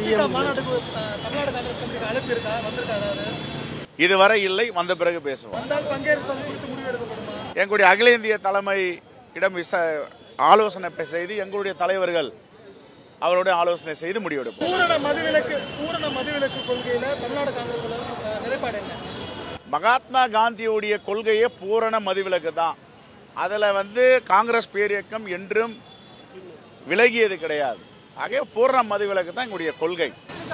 விசிகா மாநாட்டுக்கு அஹ், தமிழ்நாடு காங்கிரஸ் கமிட்டிக்கு அழைப்பு இருக்கா வந்திருக்கா அதாவது இதுவரை இல்லை வந்த பிறகு பேசுவோம் வந்தால் பங்கேற்பது குறித்து முடிவு எடுக்கப்படுமா எங்களுடைய அகில இந்திய தலைமை இடம் விச ஆலோசனை செய்து எங்களுடைய தலைவர்கள் அவருடைய ஆலோசனை செய்து முடிவெடுப்போம் பூரண மதுவிலக்கு பூரண மதுவிலக்கு கொள்கையில தமிழ்நாடு காங்கிரஸ் அஹ், நிலைப்பாடு என்ன மகாத்மா காந்தியுடைய கொள்கையே பூரண மதுவிலக்கு தான் அதில் வந்து காங்கிரஸ் பேரியக்கம் என்றும் விலகியது கிடையாது ஆகவே பூரண மதுவிலக்கு தான் எங்களுடைய கொள்கை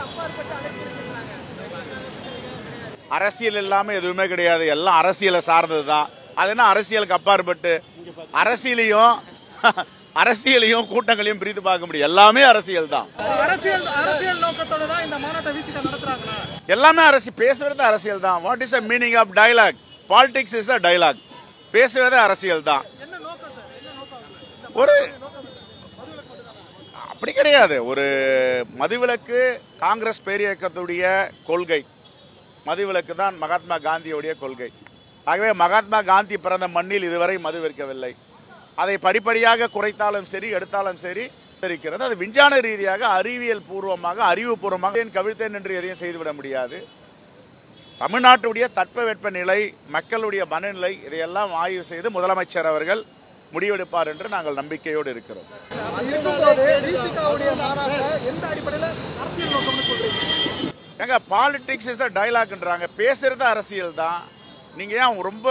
அரசியல் இல்லாமல் எதுவுமே கிடையாது எல்லாம் அரசியலை சார்ந்தது தான் அது என்ன அரசியலுக்கு அப்பாற்பட்டு அரசியலையும் அரசியலையும் கூட்டங்களையும் பிரித்து பார்க்க முடியும் எல்லாமே அரசியல் தான் அரசியல் அரசியல் நோக்கத்தோட தான் இந்த மாநாட்டை விசிகா நடத்துறாங்களா எல்லாமே அரசு பேசுறது அரசியல் தான் what is a meaning of dialogue politics is a dialogue பேசுவதே அரசியல் தான் என்ன நோக்கம் சார் என்ன நோக்கம் இந்த ஒரு நோக்கம் என்ன? மதுவிலக்கு மட்டும்தானா? அப்படி கிடையாது ஒரு மதுவிலக்கு காங்கிரஸ் பேரியக்கத்துடைய கொள்கை மதுவிலக்கு தான் மகாத்மா காந்தியுடைய கொள்கை ஆகவே மகாத்மா காந்தி பிறந்த மண்ணில் இதுவரை மது விற்கவில்லை அதை படிப்படியாக குறைத்தாலும் சரி எடுத்தாலும் சரி இருக்கிறது அது விஞ்ஞான ரீதியாக அறிவியல் பூர்வமாக அறிவுபூர்வமாக ஏன் கவிழ்த்தேன் என்று எதையும் செய்துவிட முடியாது தமிழ்நாட்டுடைய தட்பவெட்ப நிலை மக்களுடைய மனநிலை இதையெல்லாம் ஆய்வு செய்து முதலமைச்சர் அவர்கள் முடிவெடுப்பார் என்று நாங்கள் நம்பிக்கையோடு இருக்கிறோம் இருக்கும்போது விசிகாவுடைய மாநாட்டை எந்த அடிப்படையில அரசியல் நோக்கம்னு சொல்றீங்க ஏங்க பாலிடிக்ஸ் இஸ் த டைலாக்ன்றாங்க பேசுறது அரசியல் தான் நீங்கள் ஏன் ரொம்ப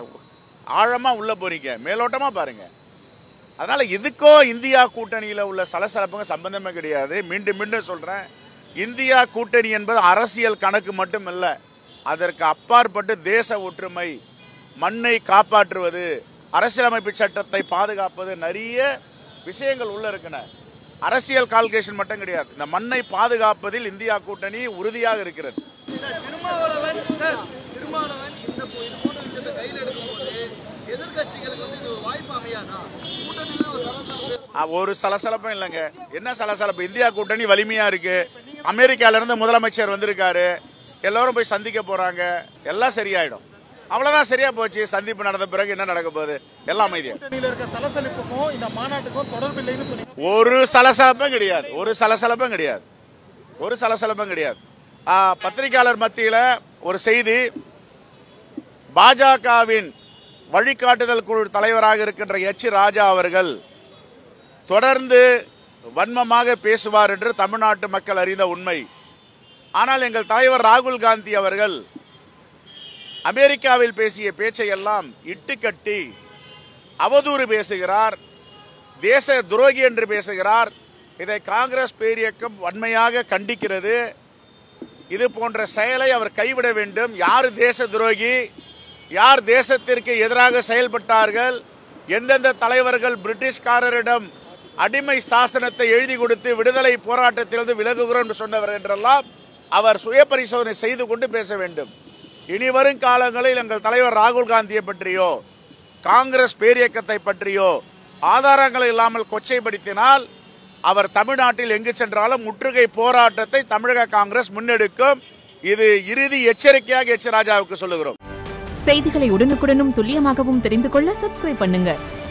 ஆழமாக உள்ளே போறீங்க மேலோட்டமாக பாருங்க அதனால இதுக்கோ இந்தியா கூட்டணியில் உள்ள சலசலப்புங்க சம்பந்தமே கிடையாது மீண்டும் மீண்டும் சொல்கிறேன் இந்தியா கூட்டணி என்பது அரசியல் கணக்கு மட்டும் இல்லை அதற்கு அப்பாற்பட்டு தேச ஒற்றுமை மண்ணை காப்பாற்றுவது அரசியலமைப்பு சட்டத்தை பாதுகாப்பது நிறைய விஷயங்கள் உள்ள இருக்குன அரசியல் கால்குலேஷன் மட்டும் கிடையாது இந்த மண்ணை பாதுகாப்பதில் இந்தியா கூட்டணி உறுதியாக இருக்கிறது திருமாவளவன் சார் திருமாவளவன் இந்த போ- இது போன்ற விஷயத்தை கையில் எடுக்கும்போது எதிர்க்கட்சிகளுக்கு வந்து இது ஒரு வாய்ப்பு அமையாதா கூட்டணியில ஒரு சலசலப்பு அ, ஒரு சலசலப்பும் இல்லைங்க என்ன சலசலப்பு இந்தியா கூட்டணி வலிமையா இருக்கு அமெரிக்கால இருந்து முதலமைச்சர் வந்திருக்காரு எல்லாரும் போய் சந்திக்க போறாங்க எல்லாம் சரியாயிடும் அவ்வளவுதான் சரியா போச்சு சந்திப்பு நடந்த பிறகு என்ன நடக்க போகுது எல்லாம் அமைதியா கூட்டணியில இருக்க சலசலப்புக்கும் இந்த மாநாட்டுக்கும் தொடர்பு இல்லைன்னு சொன்னீங்க ஒரு சலசலப்பும் கிடையாது ஒரு சலசலப்பும் கிடையாது ஒரு சலசலப்பும் கிடையாது ஆ, பத்திரிகையாளர் மத்தியில் ஒரு செய்தி பாஜகவின் வழிகாட்டுதல் குழு தலைவராக இருக்கின்ற எச் ராஜா அவர்கள் தொடர்ந்து வன்மமாக பேசுவார் என்று தமிழ்நாட்டு மக்கள் அறிந்த உண்மை ஆனால் எங்கள் தலைவர் ராகுல் காந்தி அவர்கள் அமெரிக்காவில் பேசிய பேச்சை எல்லாம் இட்டுக்கட்டி அவதூறு பேசுகிறார் தேச துரோகி என்று பேசுகிறார் இதை காங்கிரஸ் பேரியக்கம் வன்மையாக கண்டிக்கிறது இது போன்ற செயலை அவர் கைவிட வேண்டும் யார் தேச துரோகி யார் தேசத்திற்கு எதிராக செயல்பட்டார்கள் எந்தெந்த தலைவர்கள் பிரிட்டிஷ்காரரிடம் அடிமை சாசனத்தை எழுதி கொடுத்து விடுதலை போராட்டத்திலிருந்து விலகுகிறோம் என்று சொன்னவர் என்றெல்லாம் அவர் சுய பரிசோதனை செய்து கொண்டு பேச வேண்டும் இனி வரும் காலங்களில் எங்கள் தலைவர் ராகுல் காந்தியை பற்றியோ காங்கிரஸ் பேரியக்கத்தை பற்றியோ ஆதாரங்கள் இல்லாமல் கொச்சைப்படுத்தினால் அவர் தமிழ்நாட்டில் எங்கு சென்றாலும் முற்றுகை போராட்டத்தை தமிழக காங்கிரஸ் முன்னெடுக்கும் இது இறுதி எச்சரிக்கையாக எச் ராஜாவுக்கு சொல்லுகிறோம் செய்திகளை உடனுக்குடனும் துல்லியமாகவும் தெரிந்து கொள்ள சப்ஸ்கிரைப் பண்ணுங்க